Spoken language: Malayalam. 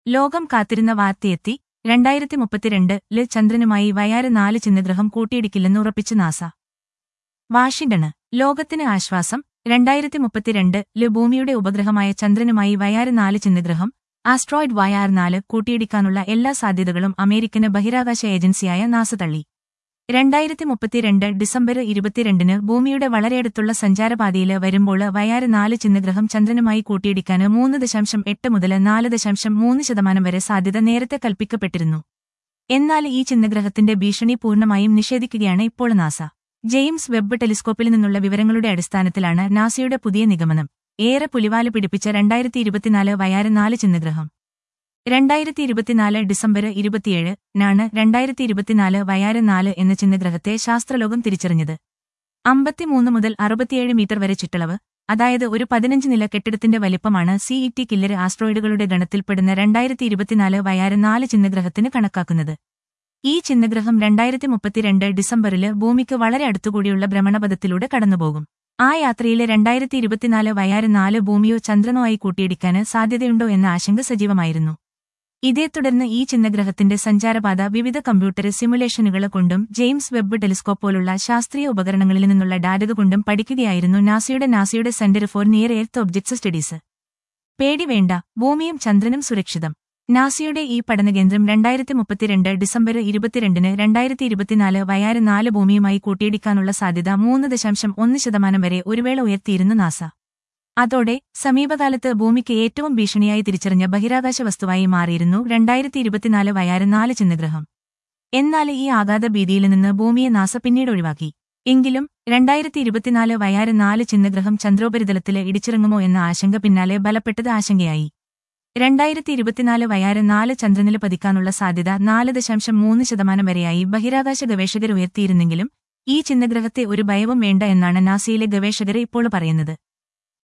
ലോകം കാത്തിരുന്ന വാർത്തയെത്തി രണ്ടായിരത്തി മുപ്പത്തിരണ്ട് ല് ചന്ദ്രനുമായി വയാറ് നാല് ചിഹ്നഗ്രഹം കൂട്ടിയിടിക്കില്ലെന്ന് ഉറപ്പിച്ച് നാസ വാഷിംഗ്ടണ് ലോകത്തിന് ആശ്വാസം രണ്ടായിരത്തി മുപ്പത്തിരണ്ട് ല് ഭൂമിയുടെ ഉപഗ്രഹമായ ചന്ദ്രനുമായി വയാറ് നാല് ചിഹ്നഗ്രഹം ആസ്ട്രോയിഡ് വയാർ നാല് കൂട്ടിയിടിക്കാനുള്ള എല്ലാ സാധ്യതകളും അമേരിക്കന് ബഹിരാകാശ ഏജൻസിയായ നാസ തള്ളി രണ്ടായിരത്തി മുപ്പത്തിരണ്ട് ഡിസംബർ ഇരുപത്തിരണ്ടിന് ഭൂമിയുടെ വളരെയടുത്തുള്ള സഞ്ചാരപാതയില് വരുമ്പോൾ വയാറ് നാല് ചിഹ്നഗ്രഹം ചന്ദ്രനുമായി കൂട്ടിയിടിക്കാന് മൂന്ന് ദശാംശം എട്ട് മുതൽ നാല് ദശാംശം മൂന്ന് ശതമാനം വരെ സാധ്യത നേരത്തെ കൽപ്പിക്കപ്പെട്ടിരുന്നു എന്നാൽ ഈ ചിഹ്നഗ്രഹത്തിന്റെ ഭീഷണി പൂർണ്ണമായും നിഷേധിക്കുകയാണ് ഇപ്പോൾ നാസ ജെയിംസ് വെബ് ടെലിസ്കോപ്പിൽ നിന്നുള്ള വിവരങ്ങളുടെ അടിസ്ഥാനത്തിലാണ് നാസയുടെ പുതിയ നിഗമനം ഏറെ പുലിവാല് പിടിപ്പിച്ച രണ്ടായിരത്തി ഇരുപത്തിനാല് വയാറ് നാല് ചിഹ്നഗ്രഹം രണ്ടായിരത്തി ഇരുപത്തിനാല് ഡിസംബർ ഇരുപത്തിയേഴ് നാണ് രണ്ടായിരത്തി ഇരുപത്തിനാല് വയാറ് നാല് എന്ന ചിഹ്നഗ്രഹത്തെ ശാസ്ത്രലോകം തിരിച്ചറിഞ്ഞത് അമ്പത്തിമൂന്ന് മുതൽ അറുപത്തിയേഴ് മീറ്റർ വരെ ചുറ്റളവ് അതായത് ഒരു പതിനഞ്ച് നില കെട്ടിടത്തിന്റെ വലിപ്പമാണ് സിഇടി കില്ലർ ആസ്ട്രോയിഡുകളുടെ ഗണത്തിൽപ്പെടുന്ന രണ്ടായിരത്തി ഇരുപത്തിനാല് വയാറ് നാല് ചിഹ്നഗ്രഹത്തിന് കണക്കാക്കുന്നത് ഈ ചിഹ്നഗ്രഹം രണ്ടായിരത്തി മുപ്പത്തിരണ്ട് ഡിസംബറില് ഭൂമിക്ക് വളരെ അടുത്തുകൂടിയുള്ള ഭ്രമണപഥത്തിലൂടെ കടന്നുപോകും ആ യാത്രയിലെ രണ്ടായിരത്തി ഇരുപത്തിനാല് വയാറ് നാല് ഭൂമിയോ ചന്ദ്രനോ ആയി കൂട്ടിയിടിക്കാന് സാധ്യതയുണ്ടോ എന്ന ആശങ്ക സജീവമായിരുന്നു ഇതേ തുടർന്ന് ഈ ചിഹ്നഗ്രഹത്തിന്റെ സഞ്ചാരപാത വിവിധ കമ്പ്യൂട്ടർ സിമുലേഷനുകൾ കൊണ്ടും ജെയിംസ് വെബ് ടെലിസ്കോപ്പ് പോലുള്ള ശാസ്ത്രീയ ഉപകരണങ്ങളിൽ നിന്നുള്ള ഡാറ്റ കൊണ്ടും പഠിക്കുകയായിരുന്നു നാസയുടെ നാസയുടെ centre for near earth objects studies പേടി വേണ്ട ഭൂമിയും ചന്ദ്രനും സുരക്ഷിതം നാസയുടെ ഈ പഠനകേന്ദ്രം രണ്ടായിരത്തി മുപ്പത്തിരണ്ട് ഡിസംബർ ഇരുപത്തിരണ്ടിന് രണ്ടായിരത്തി ഇരുപത്തിനാല് വയാറ് നാല് ഭൂമിയുമായി കൂട്ടിയിടിക്കാനുള്ള സാധ്യത മൂന്ന് ദശാംശം ഒന്ന് ശതമാനം വരെ ഒരു വേള ഉയർത്തിയിരുന്നു നാസ അതോടെ സമീപകാലത്ത് ഭൂമിക്ക് ഏറ്റവും ഭീഷണിയായി തിരിച്ചറിഞ്ഞ ബഹിരാകാശ വസ്തുവായി മാറിയിരുന്നു രണ്ടായിരത്തി ഇരുപത്തിനാല് വയാറ് നാല് ചിഹ്നഗ്രഹം എന്നാൽ ഈ ആഘാത ഭീതിയിൽ നിന്ന് ഭൂമിയെ നാസ പിന്നീട് ഒഴിവാക്കി എങ്കിലും രണ്ടായിരത്തി ഇരുപത്തിനാല് വയാറ് നാല് ചിഹ്നഗ്രഹം ചന്ദ്രോപരിതലത്തില് ഇടിച്ചിറങ്ങുമോ എന്ന ആശങ്ക പിന്നാലെ ബലപ്പെട്ടത് ആശങ്കയായി രണ്ടായിരത്തി ഇരുപത്തിനാല് വയാറ് നാല് ചന്ദ്രനില് പതിക്കാനുള്ള സാധ്യത നാല് ദശാംശം മൂന്ന് ശതമാനം വരെയായി ബഹിരാകാശ ഗവേഷകർ ഉയർത്തിയിരുന്നെങ്കിലും ഈ ചിഹ്നഗ്രഹത്തെ ഒരു ഭയവും വേണ്ട എന്നാണ് നാസയിലെ ഗവേഷകർ ഇപ്പോൾ പറയുന്നത്